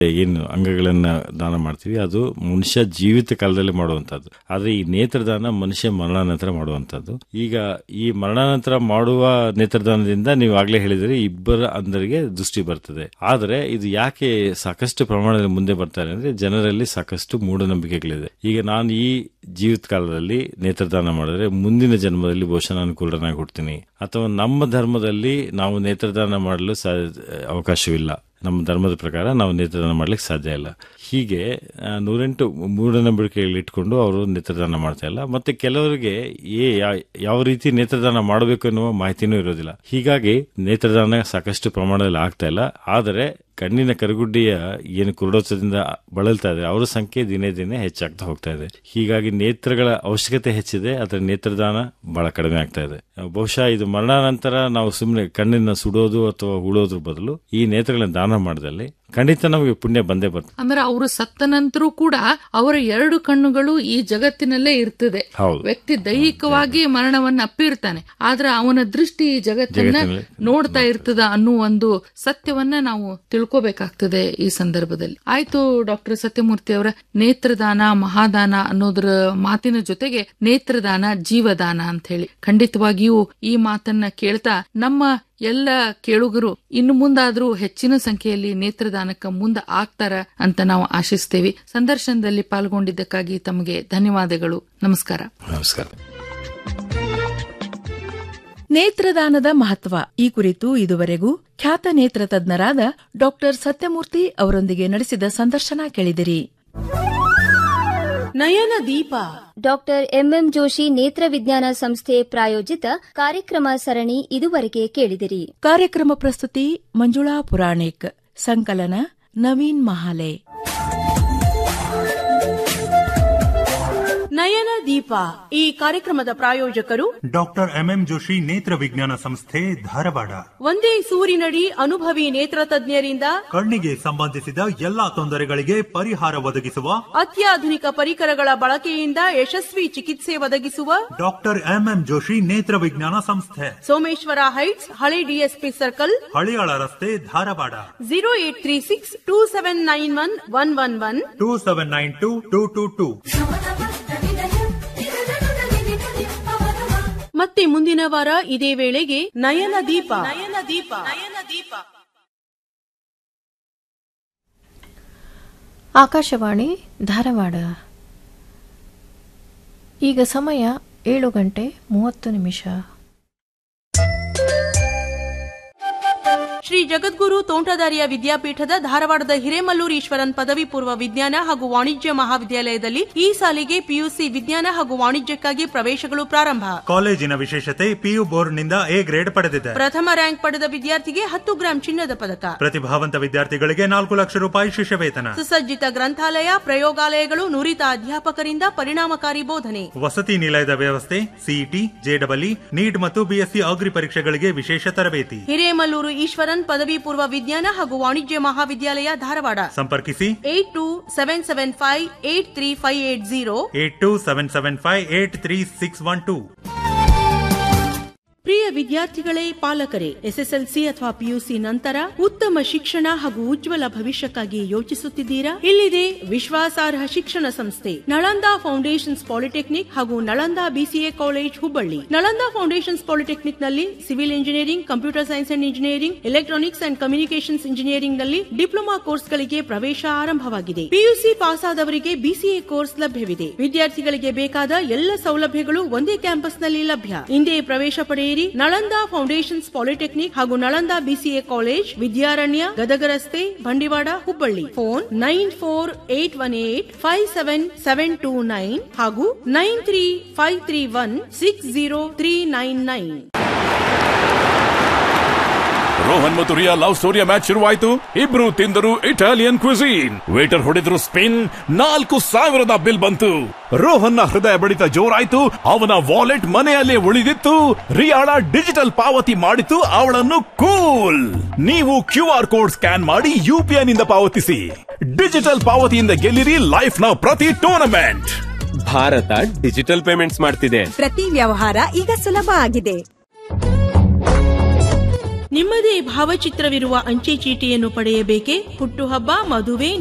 ಏನು ಅಂಗಗಳನ್ನ ದಾನ ಮಾಡ್ತೀವಿ ಅದು ಮನುಷ್ಯ ಜೀವಿತ ಕಾಲದಲ್ಲಿ ಮಾಡುವಂತದ್ದು ಆದ್ರೆ ಈ ನೇತ್ರದಾನ ಮನುಷ್ಯ ಮರಣಾನಂತರ ಮಾಡುವಂತದ್ದು ಈಗ ಈ ಮರಣಾನಂತರ ಮಾಡುವ ನೇತ್ರದಾನದಿಂದ ನೀವು ಆಗ್ಲೇ ಹೇಳಿದ್ರೆ ಇಬ್ಬರ ಅಂದರಿಗೆ ದೃಷ್ಟಿ ಬರ್ತದೆ ಆದ್ರೆ ಇದು ಯಾಕೆ ಸಾಕಷ್ಟು ಪ್ರಮಾಣದಲ್ಲಿ ಮುಂದೆ ಬರ್ತಾರೆ ಅಂದ್ರೆ ಜನರಲ್ಲಿ ಸಾಕಷ್ಟು ಮೂಢನಂಬಿಕೆಗಳಿದೆ ಈಗ ನಾನು ಈ ಜೀವಿತ ಕಾಲದಲ್ಲಿ ನೇತ್ರದಾನ ಮಾಡಿದ್ರೆ ಮುಂದಿನ ಜನ್ಮದಲ್ಲಿ ಬಹುಶಃ ನಾನು ಕುರುಡನಾಗಿ ಹುಡ್ತೀನಿ ಅಥವಾ ನಮ್ಮ ಧರ್ಮದಲ್ಲಿ ನಾವು ನೇತ್ರದಾನ ಮಾಡಲು ಸಾ- ಅವಕಾಶವಿಲ್ಲ ನಮ್ಮ ಧರ್ಮದ ಪ್ರಕಾರ ನಾವು ನೇತ್ರದಾನ ಮಾಡ್ಲಿಕ್ಕೆ ಸಾಧ್ಯ ಇಲ್ಲ ಹೀಗೆ ಆ, ನೂರೆಂಟು ಮೂಢನಂಬಿಕೆಗಳು ಇಟ್ಕೊಂಡು ಅವರು ನೇತ್ರದಾನ ಮಾಡ್ತಾ ಇಲ್ಲ ಮತ್ತೆ ಕೆಲವರಿಗೆ ಏ ಯಾ- ಯಾವ ರೀತಿ ನೇತ್ರದಾನ ಮಾಡಬೇಕು ಎನ್ನುವ ಮಾಹಿತಿನೂ ಇರೋದಿಲ್ಲ ಹೀಗಾಗಿ ನೇತ್ರದಾನ ಸಾಕಷ್ಟು ಪ್ರಮಾಣದಲ್ಲಿ ಆಗ್ತಾ ಇಲ್ಲ ಆದರೆ ಕಣ್ಣಿನ ಕರಗುಡ್ಡಿಯ ಏನು ಕುರುಡೋತ್ಸವದಿಂದ ಬಳಲ್ತಾ ಇದೆ ಅವರ ಸಂಖ್ಯೆ ದಿನೇ ದಿನೇ ಹೆಚ್ಚಾಗ್ತಾ ಹೋಗ್ತಾ ಇದೆ ಹೀಗಾಗಿ ನೇತ್ರಗಳ ಅವಶ್ಯಕತೆ ಹೆಚ್ಚಿದೆ ಅದರ ನೇತ್ರದಾನ ಬಹಳ ಕಡಿಮೆ ಆಗ್ತಾ ಇದೆ ಬಹುಶಃ ಇದು ಮರಣಾನಂತರ ನಾವು ಸುಮ್ಮನೆ ಕಣ್ಣಿನ ಸುಡೋದು ಅಥವಾ ಹೂಡೋದ್ರ ಬದಲು ಈ ನೇತ್ರಗಳನ್ನ ದಾನ ಮಾಡದಲ್ಲಿ ಖಂಡಿತ ನಮಗೆ ಪುಣ್ಯ ಬಂದೇ ಬರ್ತದೆ ಅಂದ್ರೆ ಅವರು ಸತ್ತ ನಂತರೂ ಕೂಡ ಅವರ ಎರಡು ಕಣ್ಣುಗಳು ಈ ಜಗತ್ತಿನಲ್ಲೇ ಇರ್ತದೆ ಹೌದು ವ್ಯಕ್ತಿ ದೈಹಿಕವಾಗಿ ಮರಣವನ್ನ ಅಪ್ಪಿರ್ತಾನೆ ಆದ್ರೆ ಅವನ ದೃಷ್ಟಿ ಈ ಜಗತ್ತನ್ನ ಜಗತ್ತಿನಲ್ಲಿ ನೋಡ್ತಾ ಇರ್ತದ ಅನ್ನೋ ಒಂದು ಸತ್ಯವನ್ನ ನಾವು ತಿಳ್ಕೊಬೇಕಾಗ್ತದೆ ಈ ಸಂದರ್ಭದಲ್ಲಿ ಆಯ್ತು ಡಾಕ್ಟರ್ ಸತ್ಯಮೂರ್ತಿ ಅವರ ನೇತ್ರದಾನ ಮಹಾದಾನ ಅನ್ನೋದ್ರ ಮಾತಿನ ಜೊತೆಗೆ ನೇತ್ರದಾನ ಜೀವದಾನ ಅಂತ ಹೇಳಿ ಖಂಡಿತವಾಗಿಯೂ ಈ ಮಾತನ್ನ ಕೇಳ್ತಾ ನಮ್ಮ ಎಲ್ಲ ಕೇಳುಗರು ಇನ್ನು ಮುಂದಾದ್ರೂ ಹೆಚ್ಚಿನ ಸಂಖ್ಯೆಯಲ್ಲಿ ನೇತ್ರದಾನಕ್ಕೆ ಮುಂದೆ ಆಗ್ತಾರ ಅಂತ ನಾವು ಆಶಿಸ್ತೇವೆ ಸಂದರ್ಶನದಲ್ಲಿ ಪಾಲ್ಗೊಂಡಿದ್ದಕ್ಕಾಗಿ ತಮಗೆ ಧನ್ಯವಾದಗಳು ನಮಸ್ಕಾರ ನಮಸ್ಕಾರ ನೇತ್ರದಾನದ ಮಹತ್ವ ಈ ಕುರಿತು ಇದುವರೆಗೂ ಖ್ಯಾತ ನೇತ್ರ ತಜ್ಞರಾದ ಡಾಕ್ಟರ್ ಸತ್ಯಮೂರ್ತಿ ಅವರೊಂದಿಗೆ ನಡೆಸಿದ ಸಂದರ್ಶನ ಕೇಳಿದಿರಿ ನಯನ ದೀಪ ಡಾಕ್ಟರ್ ಎಂಎಂ ಜೋಶಿ ನೇತ್ರ ವಿಜ್ಞಾನ ಸಂಸ್ಥೆ ಪ್ರಾಯೋಜಿತ ಕಾರ್ಯಕ್ರಮ ಸರಣಿ ಇದುವರೆಗೆ ಕೇಳಿದಿರಿ ಕಾರ್ಯಕ್ರಮ ಪ್ರಸ್ತುತಿ ಮಂಜುಳಾ ಪುರಾಣಿಕ್ ಸಂಕಲನ ನವೀನ್ ಮಹಾಲೆ ನಯನ ದೀಪ ಈ ಕಾರ್ಯಕ್ರಮದ ಪ್ರಾಯೋಜಕರು ಡಾಕ್ಟರ್ ಎಂಎಂ ಜೋಶಿ ನೇತ್ರ ವಿಜ್ಞಾನ ಸಂಸ್ಥೆ ಧಾರವಾಡ ಒಂದೇ ಸೂರಿನಡಿ ಅನುಭವಿ ನೇತ್ರ ತಜ್ಞರಿಂದ ಕಣ್ಣಿಗೆ ಸಂಬಂಧಿಸಿದ ಎಲ್ಲಾ ತೊಂದರೆಗಳಿಗೆ ಪರಿಹಾರ ಒದಗಿಸುವ ಅತ್ಯಾಧುನಿಕ ಪರಿಕರಗಳ ಬಳಕೆಯಿಂದ ಯಶಸ್ವಿ ಚಿಕಿತ್ಸೆ ಒದಗಿಸುವ ಡಾಕ್ಟರ್ ಎಂಎಂ ಜೋಶಿ ನೇತ್ರ ವಿಜ್ಞಾನ ಸಂಸ್ಥೆ ಸೋಮೇಶ್ವರ ಹೈಟ್ಸ್ ಹಳೆ ಡಿಎಸ್ಪಿ ಸರ್ಕಲ್ ಹಳಿಯಾಳ ರಸ್ತೆ Dharwad zero eight three six two seven nine one one one one two seven nine two two two two ಮತ್ತೆ ಮುಂದಿನ ವಾರ ಇದೇ ವೇಳೆಗೆ ನಯನ ದೀಪ ನಯನ ದೀಪ ನಯನ ದೀಪ ಆಕಾಶವಾಣಿ ಧಾರವಾಡ ಈಗ ಸಮಯ ಏಳು ಗಂಟೆ ಮೂವತ್ತು ನಿಮಿಷ ಶ್ರೀ ಜಗದ್ಗುರು ತೋಂಟದಾರ್ಯ ವಿದ್ಯಾಪೀಠದ ಧಾರವಾಡದ ಹಿರೇಮಲ್ಲೂರು ಈಶ್ವರನ್ ಪದವಿ ಪೂರ್ವ ವಿಜ್ಞಾನ ಹಾಗೂ ವಾಣಿಜ್ಯ ಮಹಾವಿದ್ಯಾಲಯದಲ್ಲಿ ಈ ಸಾಲಿಗೆ ಪಿಯುಸಿ ವಿಜ್ಞಾನ ಹಾಗೂ ವಾಣಿಜ್ಯಕ್ಕಾಗಿ ಪ್ರವೇಶಗಳು ಪ್ರಾರಂಭ ಕಾಲೇಜಿನ ವಿಶೇಷತೆ ಪಿಯು ಬೋರ್ಡ್ನಿಂದ ಎ ಗ್ರೇಡ್ ಪಡೆದಿದೆ ಪ್ರಥಮ ರ್ಯಾಂಕ್ ಪಡೆದ ವಿದ್ಯಾರ್ಥಿಗೆ ಹತ್ತು ಗ್ರಾಂ ಚಿನ್ನದ ಪದಕ ಪ್ರತಿಭಾವಂತ ವಿದ್ಯಾರ್ಥಿಗಳಿಗೆ ನಾಲ್ಕು ಲಕ್ಷ ರೂಪಾಯಿ ಶಿಷ್ಯ ವೇತನ ಸುಸಜ್ಜಿತ ಗ್ರಂಥಾಲಯ ಪ್ರಯೋಗಾಲಯಗಳು ನುರಿತ ಅಧ್ಯಾಪಕರಿಂದ ಪರಿಣಾಮಕಾರಿ ಬೋಧನೆ ವಸತಿ ನಿಲಯದ ವ್ಯವಸ್ಥೆ ಸಿಇಟಿ ಜೆಡಬ್ಲ್ಇ ನೀಟ್ ಮತ್ತು ಬಿಎಸ್ಸಿ ಅಗ್ರಿ ಪರೀಕ್ಷೆಗಳಿಗೆ ವಿಶೇಷ ತರಬೇತಿ ಹಿರೇಮಲ್ಲೂರು ಈಶ್ವರನ್ ಪದವಿ ಪೂರ್ವ ವಿಜ್ಞಾನ ಹಾಗೂ ವಾಣಿಜ್ಯ ಮಹಾವಿದ್ಯಾಲಯ ಧಾರವಾಡ ಸಂಪರ್ಕಿಸಿ eight two seven seven five eight three five eight zero eight two seven seven five eight three six one two ಪ್ರಿಯ ವಿದ್ಯಾರ್ಥಿಗಳೇ ಪಾಲಕರೇ ಎಸ್ಎಸ್ಎಲ್ಸಿ ಅಥವಾ ಪಿಯುಸಿ ನಂತರ ಉತ್ತಮ ಶಿಕ್ಷಣ ಹಾಗೂ ಉಜ್ವಲ ಭವಿಷ್ಯಕ್ಕಾಗಿ ಯೋಚಿಸುತ್ತಿದ್ದೀರಾ ಇಲ್ಲಿದೆ ವಿಶ್ವಾಸಾರ್ಹ ಶಿಕ್ಷಣ ಸಂಸ್ಥೆ ನಳಂದ ಫೌಂಡೇಶನ್ಸ್ ಪಾಲಿಟೆಕ್ನಿಕ್ ಹಾಗೂ Nalanda BCA college Hubballi Nalanda foundations polytechnic ನಲ್ಲಿ civil engineering computer science and engineering electronics and communications engineering ನಲ್ಲಿ ಡಿಪ್ಲೊಮಾ ಕೋರ್ಸ್ಗಳಿಗೆ ಪ್ರವೇಶ ಆರಂಭವಾಗಿದೆ ಪಿಯುಸಿ ಪಾಸ್ ಆದವರಿಗೆ ಬಿಸಿಎ ಕೋರ್ಸ್ ಲಭ್ಯವಿದೆ ವಿದ್ಯಾರ್ಥಿಗಳಿಗೆ ಬೇಕಾದ ಎಲ್ಲ ಸೌಲಭ್ಯಗಳು ಒಂದೇ ಕ್ಯಾಂಪಸ್ನಲ್ಲಿ ಲಭ್ಯ ಇಂದೇ ಪ್ರವೇಶ ಪಡೆಯಿರಿ ನಳಂದ ಫೌಂಡೇಶನ್ಸ್ ಪಾಲಿಟೆಕ್ನಿಕ್ ಹಾಗೂ ನಳಂದ ಬಿಸಿಎ ಕಾಲೇಜ್ ವಿದ್ಯಾರಣ್ಯ ಗದಗ ರಸ್ತೆ Bandiwad Hubballi phone nine four eight one eight five seven seven two nine ಹಾಗೂ nine three five three one six zero three nine nine Rohan ಮತ್ತು ರಿಯಾ ಲವ್ ಸ್ಟೋರಿಯ ಮ್ಯಾಚ್ ಶುರುವಾಯಿತು ಇಬ್ರು ತಿಂದರು ಇಟಾಲಿಯನ್ ಕ್ವಿಸೀನ್ ವೇಟರ್ ಹೊಡೆದ್ರು ಸ್ಪಿನ್ ನಾಲ್ಕು ಸಾವಿರದ ಬಿಲ್ ಬಂತು ರೋಹನ್ನ ಹೃದಯ ಬಡಿತ ಜೋರಾಯ್ತು ಅವನ ವಾಲೆಟ್ ಮನೆಯಲ್ಲೇ ಉಳಿದಿತ್ತು ರಿಯಾಳ ಡಿಜಿಟಲ್ ಪಾವತಿ ಮಾಡಿತು ಅವಳನ್ನು ಕೂಲ್ ನೀವು ಕ್ಯೂ ಆರ್ ಕೋಡ್ ಸ್ಕ್ಯಾನ್ ಮಾಡಿ ಯುಪಿಐ ನಿಂದ ಪಾವತಿಸಿ ಡಿಜಿಟಲ್ ಪಾವತಿಯಿಂದ ಗೆಲ್ಲಿರಿ ಲೈಫ್ ನ ಪ್ರತಿ ಟೂರ್ನಮೆಂಟ್ ಭಾರತ ಡಿಜಿಟಲ್ ಪೇಮೆಂಟ್ಸ್ ಮಾಡ್ತಿದೆ ಪ್ರತಿ ವ್ಯವಹಾರ ಈಗ ಸುಲಭ ಆಗಿದೆ ನಿಮ್ಮದೇ ಭಾವಚಿತ್ರವಿರುವ ಅಂಚೆ ಚೀಟಿಯನ್ನು ಪಡೆಯಬೇಕೆ ಹುಟ್ಟುಹಬ್ಬ ಮದುವೆ